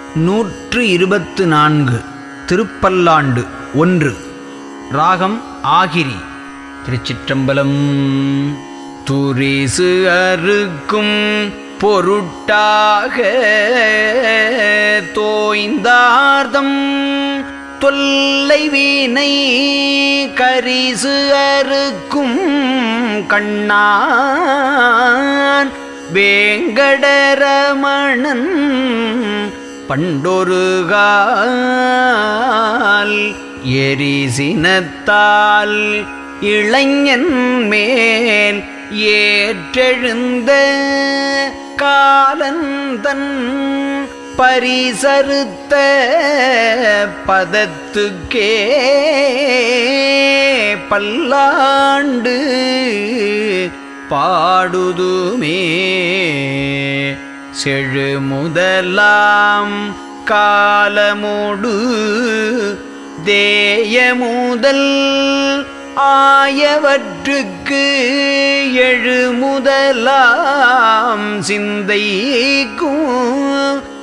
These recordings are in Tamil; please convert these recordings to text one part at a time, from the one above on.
நூற்று இருபத்து நான்கு திருப்பல்லாண்டு ஒன்று ராகம் ஆகிரி திருச்சிற்றம்பலம் துரிசு அறுக்கும் பொருட்டாக தோய்ந்தார்தம் தொல்லை வீணை கரிசு அறுக்கும் கண்ணான் வேங்கடரமணன் பண்டொருகால் எரிசினத்தால் இளைஞன் மேல் ஏற்றெழுந்த காலந்தன் பரிசறுத்த பதத்துக்கே பல்லாண்டு பாடுதுமே செழு முதலாம் காலமோடு தேய முதல் ஆயவற்றுக்கு எழு முதலாம் சிந்தைக்கும்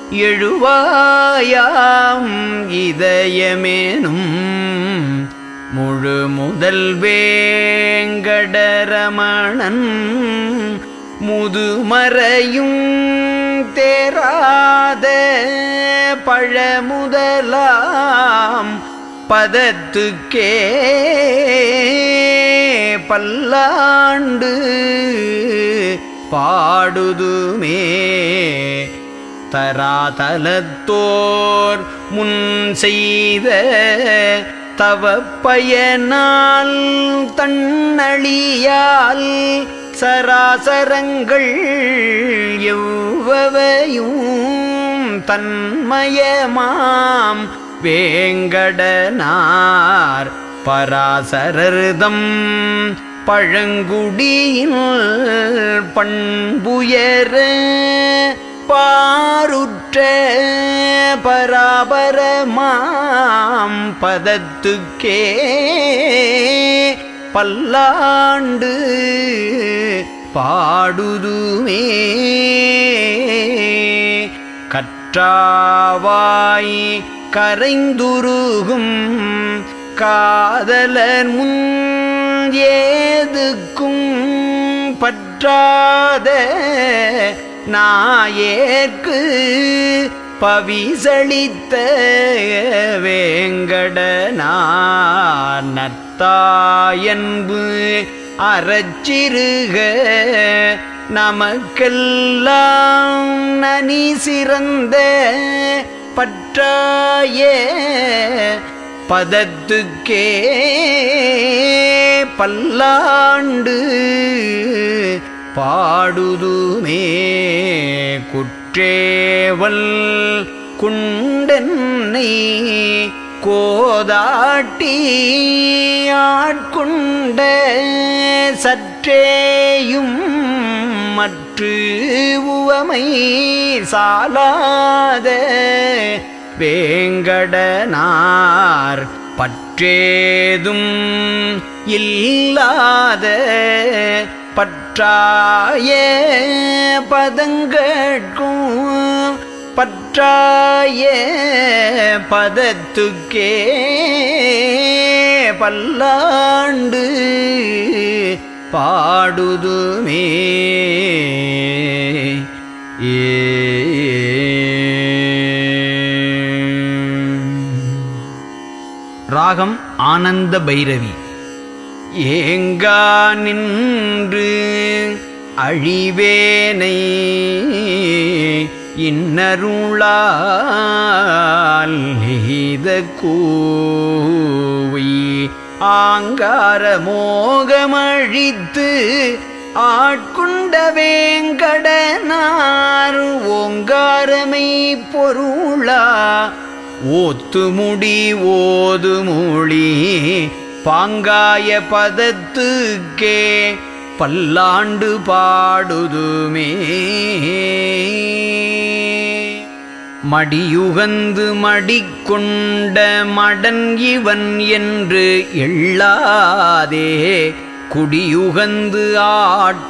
எழுவாயாம் இதயமேனும் முழு முதல் வேங்கடரமணன் முதுமறையும் தேராத பழமுதலாம் பதத்துக்கே பல்லாண்டு பாடுதுமே தராதலத்தோர் முன் செய்த தவப்பயனால் தன்னழியால் சராசரங்கள் எவ்வவையும் தன்மயமாம் வேங்கடனார் பராசரர்தம் பழங்குடியில் பண்புயர பாருற்ற பராபரமாம் பதத்துக்கே பல்லாண்டு பாடுதுமே கற்றாவாய் கரைந்துருகும் காதலர் முன் ஏதுக்கும் பற்றாத நாயேற்கு பவிசளித்த வேங்கடனார் நத்தாயன்பு அறச்சிறுக நமக்கெல்லாம் நனி சிறந்த பற்றாய பதத்துக்கே பல்லாண்டு பாடுதுமே குற்றேவல் குண்டென்னை கோதாட்டி ஆட்கொண்ட சற்றேயும் மற்று உவமை சாலாத வேங்கடனார் பற்றேதும் இல்லாத பற்றாய பதங்கட்கும் பற்றாய பதத்துக்கே பல்லாண்டு பாடுதுமே ராகம் ஆனந்த பைரவி ஏங்கா நின்று அழிவேனை இன்னருளால் எய்த கூவை ஆங்கார மோகமழித்து ஆட்கொண்ட வேங்கடனார் ஓங்காரமை பொருளா ஓத்துமுடி ஓதுமொழி பாங்காய பதத்துக்கே பல்லாண்டு பாடுதுமே மடியுகந்து மடிக்கொண்ட மடன் இவன் என்று எள்ளாதே குடியுகந்து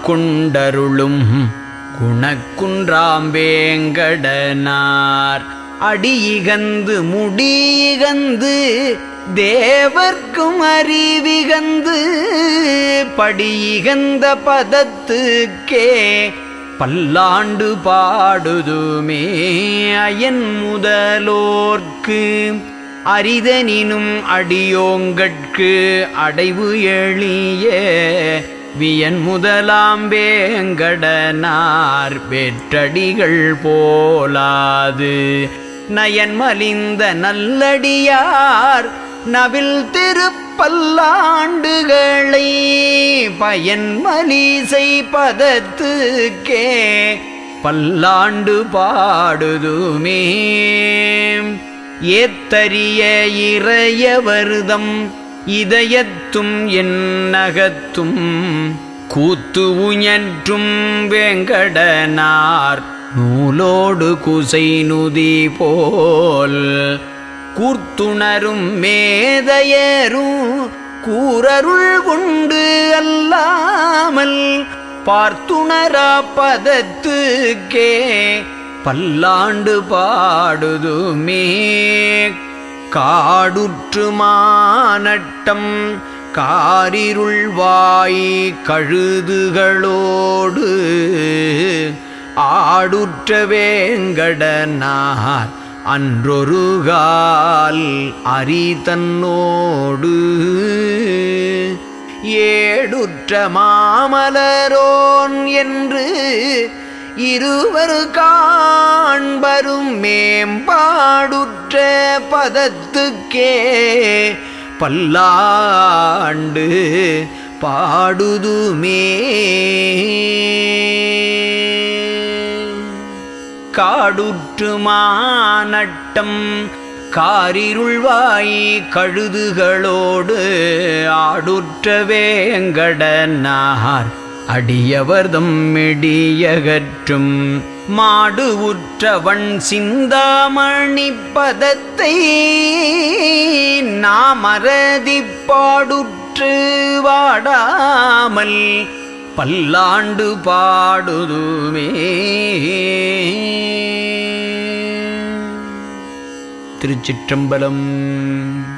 ஆட்கொண்டருளும் குணக்குன்றாம் வேங்கடனார் அடியிகந்து முடியிகந்து தேவர்க்கும் அறிவிகந்து படியிகந்த பதத்துக்கே பல்லாண்டு பாடுதுமே அயன் முதலோர்க்கு அரிதனினும் அடியோங்கட்கு அடைவு எளிய வியன் முதலாம் வேங்கடனார் வெற்றடிகள் போலாது நயன் மலிந்த நல்லடியார் நவில் திருப்பல்லாண்டுகளை பயன் மலிசை பதத்துக்கே பல்லாண்டு பாடுதுமே ஏத்தரிய இறையவர்தம் இதயத்தும் என்னகத்தும் கூத்து உஞற்றும் வேங்கடனார் நூலோடு குசை நுதி போல் கூர்த்துணரும் மேதையரும் கூரருள் கொண்டு அல்லாமல் பார்த்துணரா பதத்துக்கே பல்லாண்டு பாடுதுமே காடுற்று மானட்டம் காரிருள் வாய் கழுதுகளோடு ஆடுற்ற வேங்கடனார் அன்றொருகால் அரிதன்னோடு ஏடுற்ற மாமலரோன் என்று இருவர் காண்பரும் மேம்பாடுற்ற பதத்துக்கே பல்லாண்டு பாடுதுமே காடுற்று மானட்டம் காரிருள்வாய் கழுதுகளோடு ஆடுற்ற வேங்கடனார் அடியவர்தம் மெடியகற்றும் மாடு உற்றவன் சிந்தாமணி பதத்தை நாமரதி பாடுற்று வாடாமல் பல்லாண்டு பாடுதுமே திருச்சிற்றம்பலம்